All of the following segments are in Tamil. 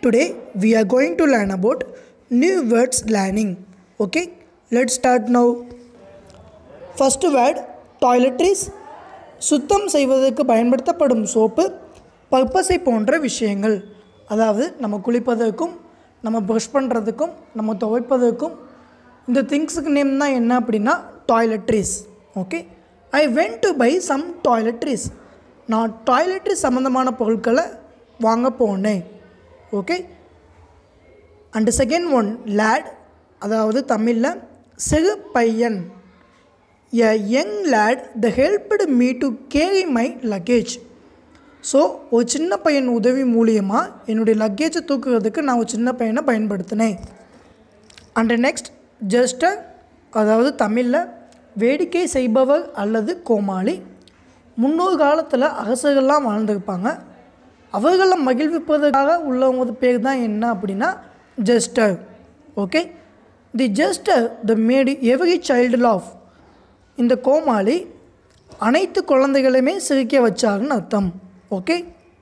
Today we are going to learn about new words learning. Okay, let's start now. First word toiletries சுத்தம் செய்வதற்கு பயன்படுத்தப்படும் சோப்பு பர்பஸை போன்ற விஷயங்கள் அதாவது நம்ம குளிப்பதற்கும் நம்ம ப்ரஷ் பண்ணுறதுக்கும் நம்ம துவைப்பதற்கும் இந்த திங்ஸுக்கு நேம் தான் என்ன அப்படின்னா toiletries okay I went to buy some toiletries நான் டாய்லெட்ரி சம்மந்தமான பொருட்களை வாங்க போனேன் okay and second one lad அதாவது தமிழில் சிறு பையன் a young lad the helped me to carry my luggage so ஒரு சின்ன பையன் உதவி மூலியமாக என்னுடைய லக்கேஜை தூக்குறதுக்கு நான் ஒரு சின்ன பையனை பயன்படுத்தினேன் அண்டு நெக்ஸ்ட் ஜஸ்ட்டு அதாவது தமிழில் வேடிக்கை செய்பவர் அல்லது கோமாளி முன்னொரு காலத்தில் அரசர்கள்லாம் வாழ்ந்திருப்பாங்க அவர்களை மகிழ்விப்பதற்காக உள்ளவங்க பேர் தான் என்ன அப்படின்னா jester okay the jester the made every child laugh இந்த கோமாளி அனைத்து குழந்தைகளையுமே சிரிக்க வச்சாருன்னு அர்த்தம் ஓகே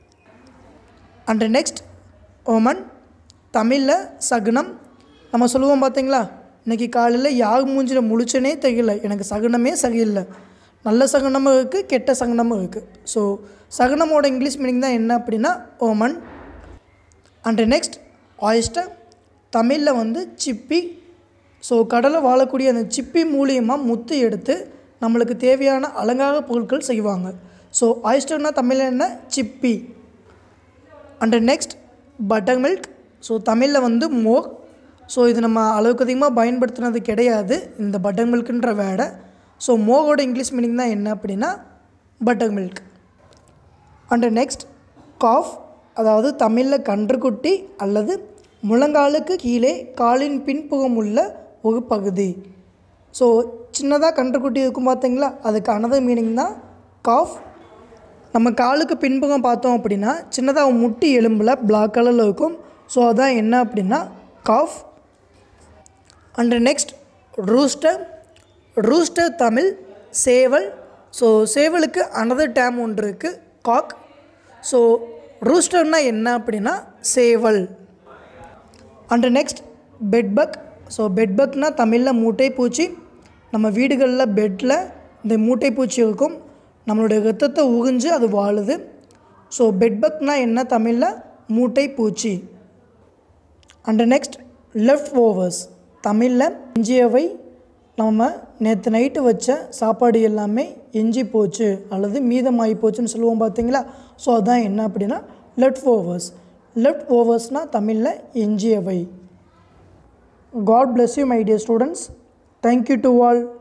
அண்ட் நெக்ஸ்ட் ஓமன் தமிழில் சகுனம் நம்ம சொல்லுவோம் பார்த்தீங்களா இன்றைக்கி காலையில் யார் மூஞ்சில் முழிச்சனே தெரியல எனக்கு சகுனமே சரியில்லை நல்ல சகுனமும் இருக்குது கெட்ட சகுனமும் இருக்குது ஸோ சகுனமோட இங்கிலீஷ் மீனிங் தான் என்ன அப்படின்னா ஓமன் அண்டு நெக்ஸ்ட் ஆயிஸ்டர் தமிழில் வந்து சிப்பி ஸோ கடலில் வாழக்கூடிய அந்த சிப்பி மூலியமாக முத்து எடுத்து நம்மளுக்கு தேவையான அலங்கார பொருட்கள் செய்வாங்க ஸோ ஆயிஸ்டர்னா தமிழில் என்ன சிப்பி and next buttermilk so தமிழில் வந்து மோர் ஸோ இது நம்ம அளவுக்கு அதிகமாக பயன்படுத்தினது கிடையாது இந்த பட்டர் மில்க்குன்ற வேர்டை ஸோ மோகோட இங்கிலீஷ் மீனிங் தான் என்ன அப்படின்னா buttermilk and next calf அதாவது தமிழில் கன்றுக்குட்டி அல்லது முழங்காலுக்கு கீழே காலின் பின்புறம் உள்ள ஒரு பகுதி ஸோ சின்னதாக கன்றுக்குட்டி இருக்கும் பார்த்தீங்களா அதுக்கு அனதர் மீனிங் தான் காஃப் நம்ம காலுக்கு பின்புறம் பார்த்தோம் அப்படின்னா சின்னதாக முட்டி எலும்பில் பிளாக் கலரில் இருக்கும் ஸோ அதான் என்ன அப்படின்னா calf and next rooster rooster Tamil சேவல் ஸோ சேவலுக்கு அனதர் டேம் ஒன்று இருக்குது காக் ஸோ ரூஸ்டர்னால் என்ன அப்படின்னா சேவல் அண்டு நெக்ஸ்ட் பெட்பக் ஸோ பெட்பக்னால் தமிழில் மூட்டை பூச்சி நம்ம வீடுகளில் பெட்டில் இந்த மூட்டை பூச்சி இருக்கும் நம்மளுடைய ரத்தத்தை உறிஞ்சு அது வாழுது ஸோ பெட்பக்னால் என்ன தமிழில் மூட்டை பூச்சி அண்டு நெக்ஸ்ட் லெஃப்ட் ஓவர்ஸ் தமிழில் எஞ்சியவை நம்ம நேற்று நைட்டு வச்ச சாப்பாடு எல்லாமே எஞ்சி போச்சு அல்லது மீதமாகி போச்சுன்னு சொல்லுவோம் பார்த்தீங்களா ஸோ அதான் என்ன அப்படின்னா லெஃப்ட் ஓவர்ஸ் லெஃப்ட் ஓவர்ஸ்னால் தமிழில் எஞ்சியவை God bless you my dear students thank you to all